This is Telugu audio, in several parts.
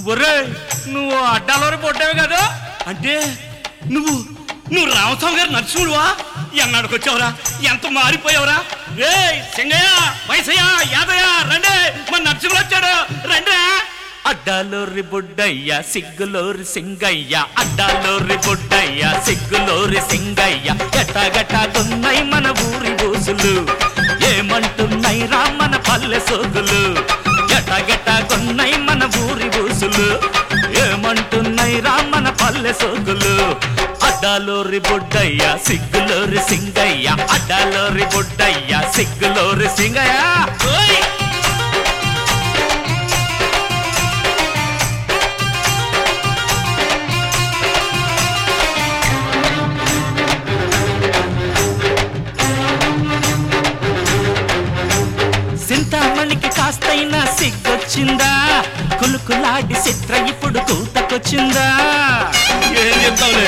ఒరే నువ్వు అడ్డాలోరి పొట్టావు కదా అంటే నువ్వు నువ్వు రామస్వామి గారు నరసింహుడువా ఎన్నాడికి వచ్చావురా ఎంత మారిపోయావురా రే సింగయ్య వయసయ్య యాదయ్య రండి మన నరసింహుడు వచ్చాడు రండి అడ్డాలోరి బుడ్డయ్య సిగ్గులోరి సింగయ్య అడ్డాలోరి బుడ్డయ్య సిగ్గులోరి సింగయ్య ఎట్టగట్టకున్నాయి మన ఊరి ఊసులు ఏమంటున్నాయి రా మన పల్లె సోకులు ఎట్టగట్టకున్నాయి మన ఊరి ఊసులు ఏమంటున్నాయి రా మన పల్లె సోకులు అడ్డాలోరి బుడ్డయ్య సిగ్గులోరి సింగయ్య అడ్డాలోరి బుడ్డయ్య సిగ్గులోరి సింగయ్య ఓయ్! సింతామణికి కాస్తైనా సిగ్గొచ్చిందా కులుకులాడి చిత్ర ఇప్పుడు కూతకొచ్చిందా ఏం చెప్తావులే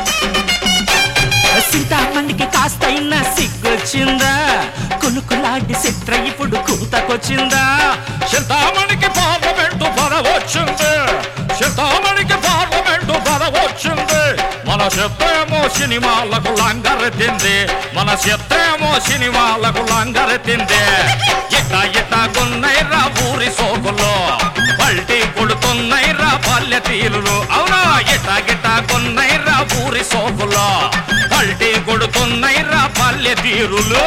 సింతామణికి కాస్తైనా సిగ్గొచ్చిందా కులుకులాడి చిత్ర ఇప్పుడు కూతకొచ్చిందా చింతామణికి పార్లమెంటు పదవచ్చింది చింతామణికి పార్లమెంటు పదవచ్చింది మన చిత్రేమో సినిమాలకు లంగరెత్తింది మన చిత్రేమో సినిమాలకు లంగరెత్తింది ఇట్ట ఇట్ట గున్నైరా ఊరి సోకుల్లో పల్టీ కొడుతున్నాయిరా పల్లె తీరులు అవునా ఇట్ట గిట్ట గున్నైరా ఊరి సోకుల్లో పల్టీ కొడుతున్నాయిరా పల్లె తీరులు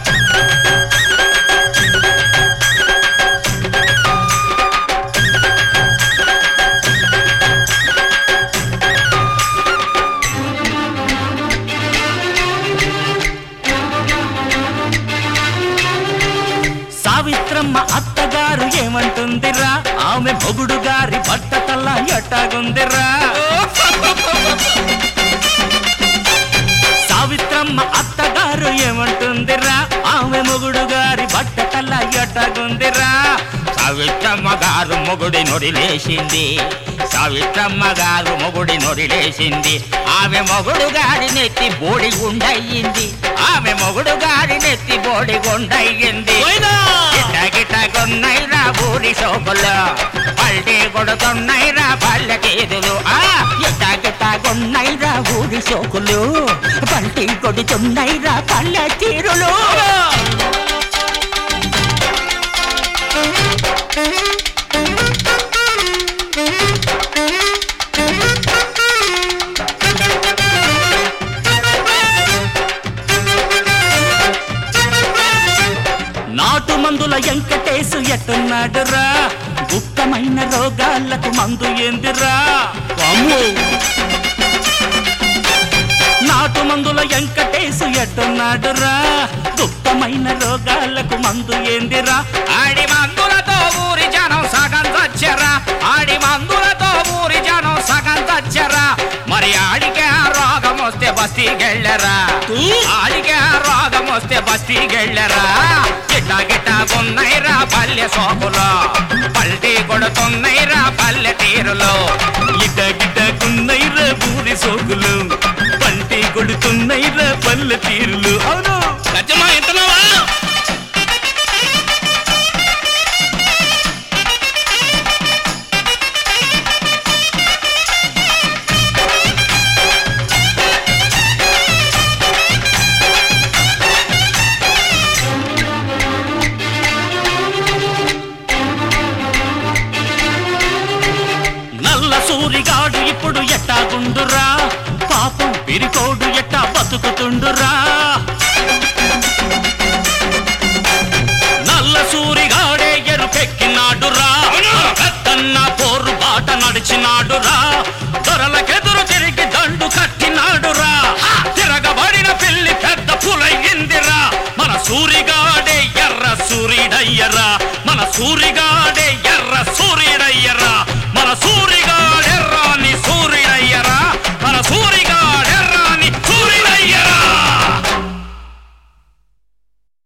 సావిత్రమ్మ అత్తగారు ఏమంటుందిరా ఆమె మొగుడు గారి బట్ట తల్ల ఎట్టాగుందిరా సావిత్రమ్మ అత్తగారు ఏమంటుందిరా ఆమె మొగుడు గారి బట్ట తల్ల ఎట్టాగుందిరా సావిత్రమ్మ గారు మొగుడి నొడిలేసింది సావిత్రమ్మ గారు మొగుడి నొడిలేసింది ఆమె మొగుడు గారి నెత్తి బోడి గుండయ్యింది ఆమె మొగుడు గారి నెత్తి బోడి గుండయ్యింది పోయినా! గిట్ట గిట్ట కొన్నైరా బూరి సోకులు పల్టీ కొడుతున్నాయిరా పల్లె తీదులు ఆ ఎట్ట గిట్ట కొన్నైరా ఊరి సోకులు పంటి కొడుతున్నాయిరా పల్లె తీరులు నాటు మందుల ఎంకటేసు ఎట్టున్నాడురా గుప్తమైన రోగాలకు మందు ఏందిరా నాటు మందుల ఎంకటేసు ఎట్టున్నాడురా గుప్తమైన రోగాలకు మందు ఏందిరా ఆడి మందులతో ఊరి జనం సగం చచ్చరా ఆడి మందులతో ఊరి జనం సగం చచ్చరా మరి ఆడికే ఆ రోగం వస్తే బస్తీకెళ్ళరా ఆడికే ఆ రోగం వస్తే బస్తీకెళ్ళరా గిట్ట గిట్ట ఉన్నైరా పల్లె సోపులో పల్టీ కొడుతున్నాయిరా పల్లె తీరులో ఇట గిట గున్నైరా ఊరి సోకులు పంటి కొడుతున్నాయిరా పల్లె తీరులు అవును గజమా ఎంతనావా నల్ల సూరిగాడు ఇప్పుడు ఎట్టాగుండురా పాపం పిరికోడు ఎట్టా బతుకుతుండురా